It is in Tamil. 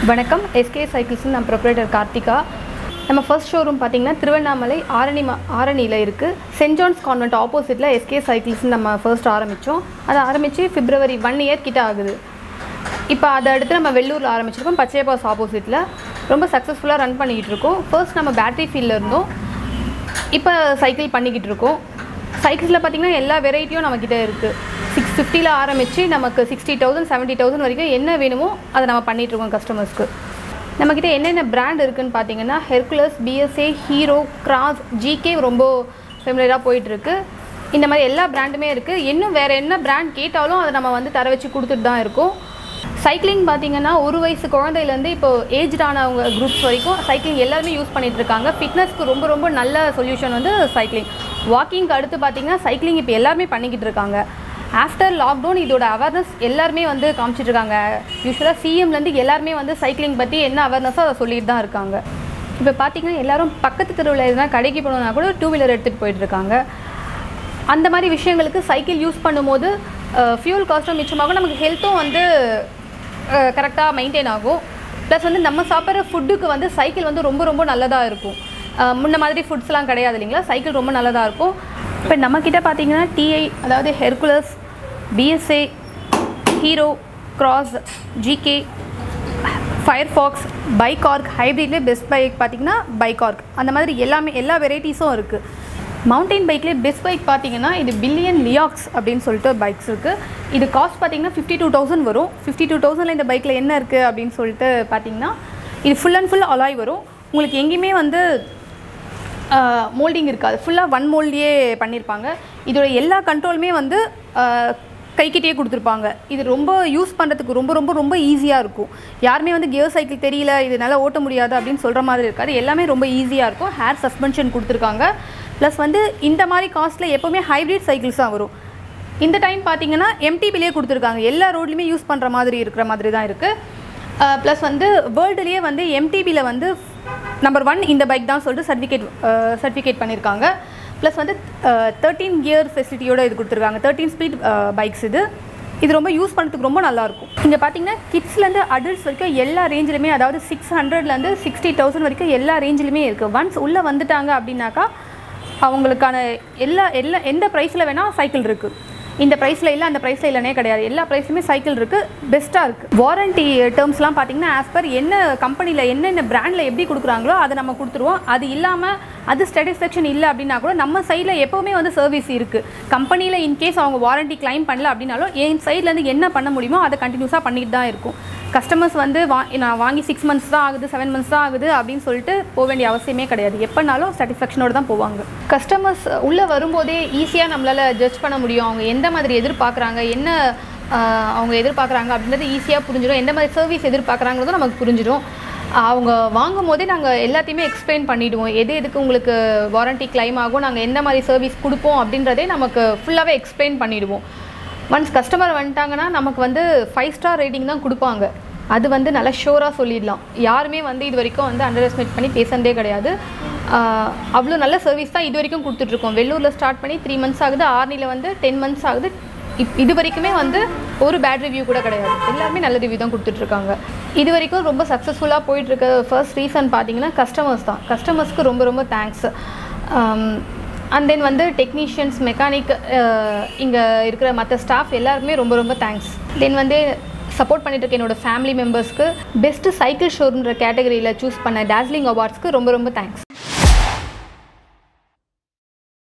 வணக்கம் எஸ்கே சைக்கிள்ஸ் நான் ப்ரொப்ரேட்டர் கார்த்திகா நம்ம ஃபர்ஸ்ட் ஷோரூம் பார்த்தீங்கன்னா திருவண்ணாமலை ஆரணி மா ஆரணியில் இருக்குது சென்ட் ஜான்ஸ் கான்வென்ட் ஆப்போசிட்டில் எஸ்கே சைக்கிள்ஸ் நம்ம ஃபர்ஸ்ட் ஆரம்பித்தோம் அதை ஆரம்பித்து பிப்ரவரி ஒன் இயர் கிட்ட ஆகுது இப்போ அதை அடுத்து நம்ம வெள்ளூரில் ஆரம்பிச்சிருக்கோம் பச்சையபாஸ் ஆப்போசிட்டில் ரொம்ப சக்ஸஸ்ஃபுல்லாக ரன் பண்ணிக்கிட்டு இருக்கோம் ஃபர்ஸ்ட் நம்ம பேட்டரி ஃபீல்டில் இருந்தோம் இப்போ சைக்கிள் பண்ணிக்கிட்டு இருக்கோம் சைக்கிள்ஸில் பார்த்தீங்கன்னா எல்லா வெரைட்டியும் நம்மக்கிட்ட இருக்குது சிக்ஸ் ஃபிஃப்டியில் ஆரம்பித்து நமக்கு சிக்ஸ்டி தௌசண்ட் செவன்ட்டி தௌசண்ட் வரைக்கும் என்ன வேணுமோ அதை நம்ம பண்ணிகிட்ருக்கோம் கஸ்டமர்ஸ்க்கு நம்மக்கிட்ட என்னென்ன பிராண்ட் இருக்குதுன்னு பார்த்தீங்கன்னா Hercules BSA Hero cross GK ரொம்ப ஃபெமிலியராக போயிட்டுருக்கு இந்த மாதிரி எல்லா பிராண்டுமே இருக்குது இன்னும் வேறு என்ன பிராண்ட் கேட்டாலும் அதை நம்ம வந்து தர வச்சு கொடுத்துட்டு தான் இருக்கோம் சைக்கிளிங் பார்த்தீங்கன்னா ஒரு வயசு குழந்தையிலேருந்து இப்போ ஏஜ்டானவங்க குரூப்ஸ் வரைக்கும் சைக்கிளிங் எல்லாருமே யூஸ் பண்ணிட்டு இருக்காங்க ஃபிட்னஸ்க்கு ரொம்ப ரொம்ப நல்ல சொல்யூஷன் வந்து சைக்கிளிங் வாக்கிங்க்கு அடுத்து பார்த்தீங்கன்னா சைக்கிளிங் இப்போ எல்லாருமே பண்ணிக்கிட்டு இருக்காங்க ஆஃப்டர் லாக்டவுன் இதோட அவேர்னஸ் எல்லாருமே வந்து காமிச்சிட்டு இருக்காங்க யூஸ்வலாக சிஎம்லேருந்து எல்லாருமே வந்து சைக்கிளிங் பற்றி என்ன அவேர்னஸோ அதை சொல்லிட்டு தான் இருக்காங்க இப்போ பார்த்தீங்கன்னா எல்லாரும் பக்கத்து தெருவில் எதுனா கடைக்கு போகணுன்னா கூட டூ வீலர் எடுத்துகிட்டு போயிட்டு இருக்காங்க அந்த மாதிரி விஷயங்களுக்கு சைக்கிள் யூஸ் பண்ணும்போது ஃபியூல் காஸ்ட்டும் மிச்சமாகும் நமக்கு ஹெல்த்தும் வந்து கரெக்டாக மெயின்டைன் ஆகும் ப்ளஸ் வந்து நம்ம சாப்பிட்ற ஃபுட்டுக்கு வந்து சைக்கிள் வந்து ரொம்ப ரொம்ப நல்லதாக இருக்கும் அஹ் முன்ன மாதிரி ஃபுட்ஸ்லாம் கிடையாது இல்லைங்களா சைக்கிள் ரொம்ப நல்லதாக இருக்கும் இப்போ நம்மக்கிட்ட பார்த்தீங்கன்னா டிஐ அதாவது Hercules BSA Hero cross GK Firefox பைகார்க் ஹைப்ரிட்லேயே பெஸ்ட் பைக் பார்த்தீங்கன்னா பைகார்க் அந்த மாதிரி எல்லாமே எல்லா வெரைட்டிஸும் இருக்குது மவுண்டைன் பைக்லேயே பெஸ்ட் பைக் பார்த்தீங்கன்னா இது பில்லியன் லியாக்ஸ் அப்படின்னு சொல்லிட்டு பைக்ஸ் இருக்குது இது காஸ்ட் பார்த்தீங்கன்னா ஃபிஃப்டி டூ தௌசண்ட் வரும் ஃபிஃப்டி டூ தௌசண்டில் இந்த பைக்கில் என்ன இருக்குது அப்படின்னு சொல்லிட்டு பார்த்தீங்கன்னா இது ஃபுல் அண்ட் ஃபுல் அலாய் வரும் உங்களுக்கு எங்கேயுமே வந்து மோல்டிங் இருக்காது ஃபுல்லாக ஒன் மோல்டியே பண்ணியிருப்பாங்க இதோட எல்லா கண்ட்ரோலுமே வந்து ஆஹ், கைக்கிட்டே கொடுத்துருப்பாங்க இது ரொம்ப யூஸ் பண்ணுறதுக்கு ரொம்ப ரொம்ப ரொம்ப ஈஸியாக இருக்கும் யாருமே வந்து கியர் சைக்கிள் தெரியல இது நல்லா ஓட்ட முடியாது அப்படின்னு சொல்கிற மாதிரி இருக்காது எல்லாமே ரொம்ப ஈஸியாக இருக்கும் ஹேர் சஸ்பென்ஷன் கொடுத்துருக்காங்க ப்ளஸ் வந்து இந்த மாதிரி காஸ்ட்டில் எப்போவுமே ஹைப்ரிட் சைக்கிள்ஸ் தான் வரும் இந்த டைம் பார்த்தீங்கன்னா எம்டிபிலேயே கொடுத்துருக்காங்க எல்லா ரோட்லையுமே யூஸ் பண்ணுற மாதிரி இருக்கிற மாதிரி தான் இருக்குது ப்ளஸ் வந்து வேர்ல்டுலேயே வந்து எம்டிபியில் வந்து நம்பர் ஒன் இந்த பைக் தான் சொல்லிட்டு சர்டிஃபிகேட் சர்டிஃபிகேட் பண்ணியிருக்காங்க ப்ளஸ் வந்து தேர்ட்டீன் கியர் ஃபெசிலிட்டியோட இது கொடுத்துருக்காங்க தேர்ட்டீன் ஸ்பீட் பைக்ஸ் இது இது ரொம்ப யூஸ் பண்ணுறதுக்கு ரொம்ப நல்லாயிருக்கும் இங்கே பார்த்தீங்கன்னா கிட்ஸ்லேருந்து அடல்ட்ஸ் வரைக்கும் எல்லா ரேஞ்சிலுமே அதாவது சிக்ஸ் ஹண்ட்ரட்லேருந்து சிக்ஸ்டி தௌசண்ட் வரைக்கும் எல்லா ரேஞ்சிலுமே இருக்குது ஒன்ஸ் உள்ளே வந்துட்டாங்க அப்படின்னாக்கா அவங்களுக்கான எல்லா எல்லா எந்த ப்ரைஸில் வேணால் சைக்கிள் இருக்குது இந்த ப்ரைஸில் இல்லை அந்த ப்ரைஸில் இல்லைனே கிடையாது எல்லா ப்ரைஸுமே சைக்கிள் இருக்குது பெஸ்ட்டாக இருக்குது வாரண்டி டேர்ம்ஸ்லாம் பார்த்தீங்கன்னா ஆஸ் பர் என்ன கம்பெனியில் என்னென்ன பிராண்டில் எப்படி கொடுக்குறாங்களோ அதை நம்ம கொடுத்துருவோம் அது இல்லாமல் அது சாட்டிஸ்ஃபேக்ஷன் இல்லை அப்படின்னா கூட நம்ம சைடில் எப்போவுமே வந்து சர்வீஸ் இருக்குது கம்பெனியில் இன்கேஸ் அவங்க வாரண்டி கிளைம் பண்ணல அப்படின்னாலும் என் சைட்லேருந்து என்ன பண்ண முடியுமோ அதை கண்டினியூஸாக பண்ணிட்டு தான் இருக்கும் கஸ்டமர்ஸ் வந்து வா நான் வாங்கி சிக்ஸ் மந்த்ஸ் தான் ஆகுது செவன் மந்த்ஸ் தான் ஆகுது அப்படின்னு சொல்லிட்டு போக வேண்டிய அவசியமே கிடையாது எப்போனாலும் சாட்டிஸ்ஃபேக்ஷனோட தான் போவாங்க கஸ்டமர்ஸ் உள்ளே வரும்போதே ஈஸியாக நம்மளால் ஜட்ஜ் பண்ண முடியும் அவங்க எந்த மாதிரி எதிர்பார்க்குறாங்க என்ன ஆஹ், அவங்க எதிர்பார்க்குறாங்க அப்படின்றது ஈஸியாக புரிஞ்சிடும் எந்த மாதிரி சர்வீஸ் எதிர்பார்க்குறாங்கிறதும் நமக்கு புரிஞ்சிடும் அவங்க வாங்கும் போதே நாங்கள் எல்லாத்தையுமே எக்ஸ்பிளைன் பண்ணிவிடுவோம் எது எதுக்கு உங்களுக்கு வாரண்டி கிளைம் ஆகும் நாங்கள் எந்த மாதிரி சர்வீஸ் கொடுப்போம் அப்படின்றதே நமக்கு ஃபுல்லாகவே எக்ஸ்பிளைன் பண்ணிவிடுவோம் ஒன்ஸ் கஸ்டமர் வந்துட்டாங்கன்னா நமக்கு வந்து ஃபைவ் ஸ்டார் ரேட்டிங் தான் கொடுப்பாங்க அது வந்து நல்லா ஷோராக சொல்லிடலாம் யாருமே வந்து இது வரைக்கும் வந்து அண்டர் எஸ்டிமேட் பண்ணி பேசுனதே கிடையாது ஆஹ் அவ்வளோ நல்ல சர்வீஸ் தான் இது வரைக்கும் கொடுத்துட்ருக்கோம் வெள்ளூரில் ஸ்டார்ட் பண்ணி த்ரீ மந்த்ஸ் ஆகுது ஆர்னியில் வந்து டென் மந்த்ஸ் ஆகுது இப் இது வரைக்குமே வந்து ஒரு பேட் ரிவ்யூ கூட கிடையாது எல்லாருமே நல்ல ரிவ்யூ தான் கொடுத்துட்ருக்காங்க இது வரைக்கும் ரொம்ப சக்ஸஸ்ஃபுல்லாக போயிட்டுருக்க ஃபர்ஸ்ட் ரீசன் பார்த்தீங்கன்னா கஸ்டமர்ஸ் தான் கஸ்டமர்ஸ்க்கு ரொம்ப ரொம்ப தேங்க்ஸ் அண்ட் தென் வந்து டெக்னீஷியன்ஸ் மெக்கானிக் இங்கே இருக்கிற மற்ற ஸ்டாஃப் எல்லாருக்குமே ரொம்ப ரொம்ப தேங்க்ஸ் தென் வந்து சப்போர்ட் பண்ணிட்டு இருக்க என்னோட ஃபேமிலி மெம்பர்ஸ்க்கு பெஸ்ட்டு சைக்கிள் ஷோரூம்ன்ற கேட்டகரியில் சூஸ் பண்ண டாஸ்லிங் அவார்ட்ஸ்க்கு ரொம்ப ரொம்ப தேங்க்ஸ்